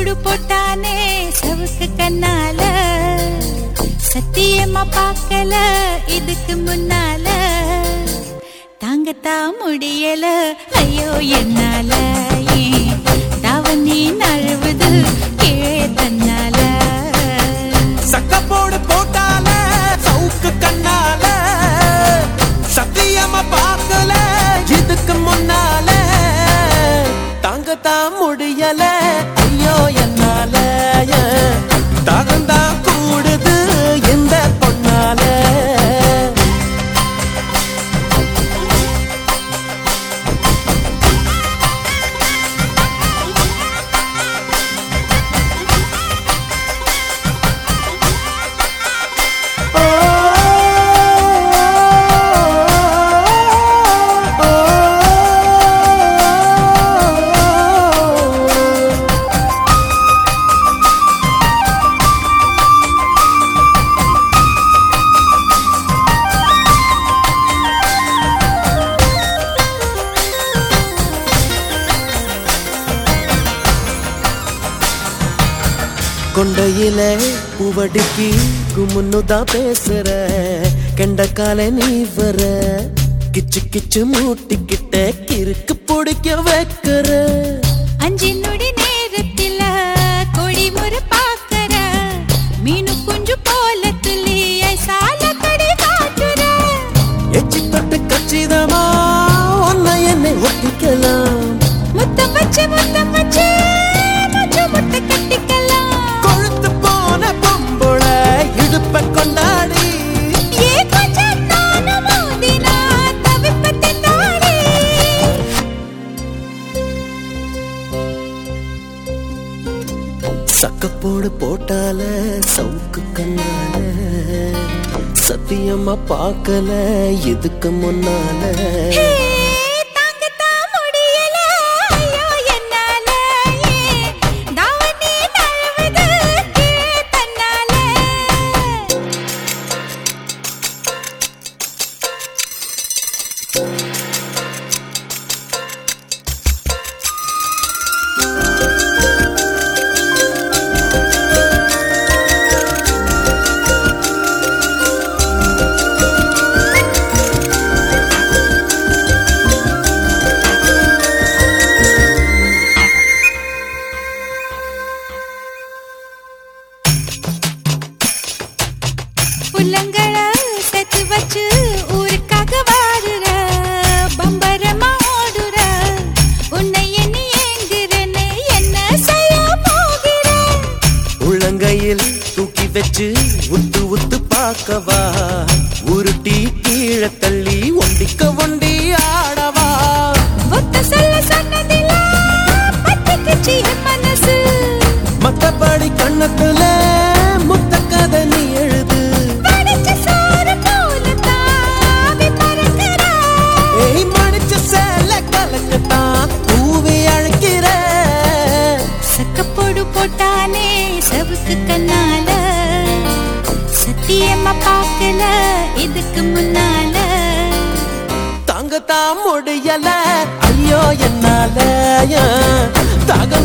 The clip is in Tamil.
போடு போட்டானே சவுக்கு கண்ணால சத்தியமா பார்க்கல இதுக்கு முன்னால தாங்கத்தான் முடியல ஐயோ என்னால ஏன் தாவணி நழுவுது கீழே தன்னால சக்கப்போடு போட்டால சவுக்கு கண்ணால சத்தியமா பார்க்கல இதுக்கு முன்னால தாங்கத்தான் முடியல ஐயோ என்னால தாகந்தான் கூடுது இந்த பொண்ணால கொண்டையில பூவடிக்கு குமுன்னுதான் பேசுற கெண்டக்கால நீ வர கிச்சு கிச்சு மூட்டிக்கிட்ட கிறுக்கு பிடிக்க வைக்கிற அஞ்சு நொடி நேரத்தில கொடி முறை பாக்கற மீனு குஞ்சு போல துள்ளி ஐசால கடி காட்டுற எச்சி தொட்டு கச்சிதமா ஒன்ன என்னை ஒட்டிக்கலாம் முத்தம் வச்சு முத்தம் வச்சு முச்சு முட்டை கட்டிக்கலாம் கொழுத்து போன பொம்புள இடுப்ப கொண்டாடி ஏ கொஞ்சம் நானும் மோதினா தவிப்பத்தை தாடி சக்கப்போடு போட்டால சவுக்கு கண்ணால சத்தியமா பார்க்கல இதுக்கு முன்னால ஹே, தாங்கத்தான் முடியல ஐயோ என்னால ஏன் தாவணி நழுவுது கீழே தன்னால புல்லங்கள சேர்த்து வச்சு ஊருக்காக வாடுற பம்பரமா ஓடுற உன்னை எண்ணி ஏங்குறேன்னு என்ன செய்ய போகிற உள்ளங்கையில் தூக்கி வச்சு உத்து உத்து பார்க்கவா உருட்டி கீழே தள்ளி ஒண்டிக்க ஒண்டி ஆடவா ஒத்த சொல்ல சொன்னதில பத்திக்குச்சு என் மனசு மத்தபடி கண்ணத்துல முத்த கதை நீ எழுது வடிச்ச சோறு போல தாவி பறக்கிற ஏய் மடிச்ச சேல கலக்கத்தான் பூவி அழைக்கிற சக்கப்போடு போட்டானே சவுக்கு கண்ணால சத்தியமா பார்க்கல இதுக்கு முன்னால தாங்கத்தான் முடியல ஐயோ என்னால தாகம்